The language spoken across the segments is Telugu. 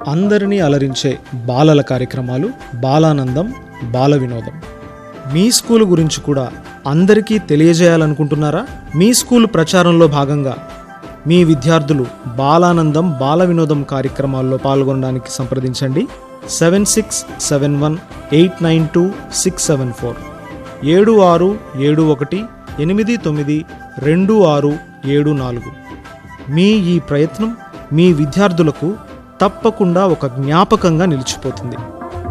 అందరినీ అలరించే బాలల కార్యక్రమాలు బాలానందం బాల వినోదం మీ స్కూల్ గురించి కూడా అందరికీ తెలియజేయాలనుకుంటున్నారా మీ స్కూల్ ప్రచారంలో భాగంగా మీ విద్యార్థులు బాలానందం బాల వినోదం కార్యక్రమాల్లో పాల్గొనడానికి సంప్రదించండి seven six seven one eight nine two six seven four ఏడు ఆరు ఏడు ఒకటి ఎనిమిది తొమ్మిది రెండు ఆరు ఏడు నాలుగు మీ ఈ ప్రయత్నం మీ విద్యార్థులకు తప్పకుండా ఒక జ్ఞాపకంగా నిలిచిపోతుంది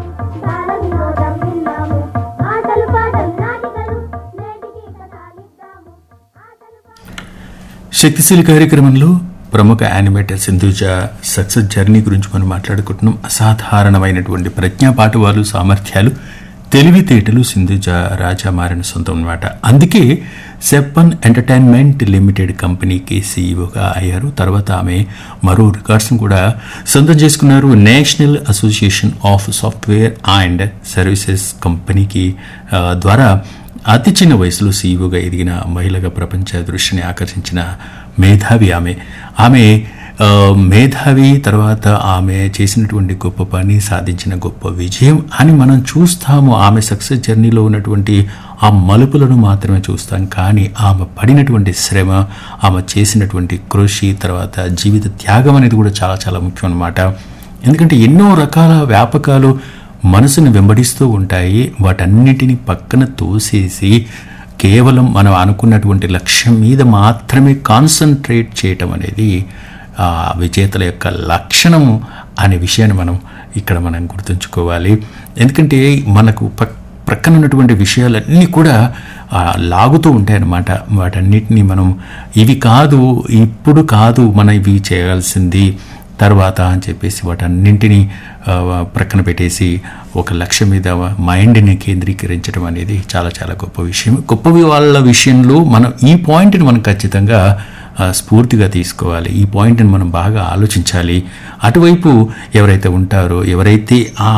బాల వినోదం విన్నాము ఆటలు పాటలు నాటికలు నేటికి కథాలిద్దాము ఆటలు పాటలు శక్తిశీలి కార్యక్రమంలో ప్రముఖ యానిమేటర్ సింధుజ సక్సెస్ జర్నీ గురించి మనం మాట్లాడుకుంటున్నాం అసాధారణమైనటువంటి ప్రజ్ఞాపాఠవాలు సామర్థ్యాలు తెలివితేటలు సింధుజ రాజా మారిన సొంతం అనమాట అందుకే సెప్పన్ ఎంటర్టైన్మెంట్ లిమిటెడ్ కంపెనీకి సీఈఓగా అయ్యారు తర్వాత ఆమె మరో రికార్డ్స్ను కూడా సొంతం చేసుకున్నారు National Association of Software and Services కంపెనీకి ఆ, ద్వారా అతి చిన్న వయసులో సీఈఓగా ఎదిగిన మహిళగా ప్రపంచ దృష్టిని ఆకర్షించిన మేధావి ఆమె ఆమె ఆ, మేధావి తర్వాత ఆమె చేసినటువంటి గొప్ప పని సాధించిన గొప్ప విజయం అని మనం చూస్తాము ఆమె సక్సెస్ జర్నీలో ఉన్నటువంటి ఆ మలుపులను మాత్రమే చూస్తాం కానీ ఆమె పడినటువంటి శ్రమ ఆమె చేసినటువంటి కృషి తర్వాత జీవిత త్యాగం అనేది కూడా చాలా చాలా ముఖ్యం అన్నమాట ఎందుకంటే ఎన్నో రకాల వ్యాపకాలు మనసును వెంబడిస్తూ ఉంటాయి వాటన్నిటిని పక్కన తోసేసి కేవలం మనం అనుకున్నటువంటి లక్ష్యం మీద మాత్రమే కాన్సన్ట్రేట్ చేయటం అనేది ఆ విజేతల యొక్క లక్షణము అనే విషయాన్ని మనం ఇక్కడ మనం గుర్తుంచుకోవాలి ఎందుకంటే మనకు పక్ ప్రక్కన ఉన్నటువంటి విషయాలన్నీ కూడా ఆ, లాగుతూ ఉంటాయి అన్నమాట వాటన్నిటిని మనం ఇవి కాదు ఇప్పుడు కాదు మనం ఇవి చేయాల్సింది తర్వాత అని చెప్పేసి వాటన్నింటినీ ఆ, ప్రక్కన పెట్టేసి ఒక లక్ష్యం మీద మైండ్ని కేంద్రీకరించడం అనేది చాలా చాలా గొప్ప విషయం గొప్ప వాళ్ళ విషయంలో మనం ఈ పాయింట్ని మనం ఖచ్చితంగా ఆ, స్ఫూర్తిగా తీసుకోవాలి ఈ పాయింట్ని మనం బాగా ఆలోచించాలి అటువైపు ఎవరైతే ఉంటారో ఎవరైతే ఆ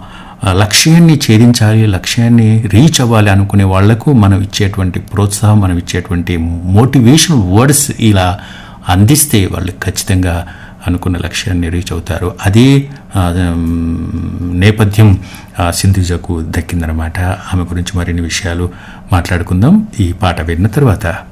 ఆ లక్ష్యాన్ని ఛేదించాలి లక్ష్యాన్ని రీచ్ అవ్వాలి అనుకునే వాళ్లకు మనం ఇచ్చేటువంటి ప్రోత్సాహం మనం ఇచ్చేటువంటి మోటివేషనల్ వర్డ్స్ ఇలా అందిస్తే వాళ్ళు ఖచ్చితంగా అనుకున్న లక్ష్యాన్ని రీచ్ అవుతారు అదే ఆ, ఉమ్, నేపథ్యం ఆ, సింధుజకు దక్కిందనమాట ఆమె గురించి మరిన్ని విషయాలు మాట్లాడుకుందాం ఈ పాట విన్న తర్వాత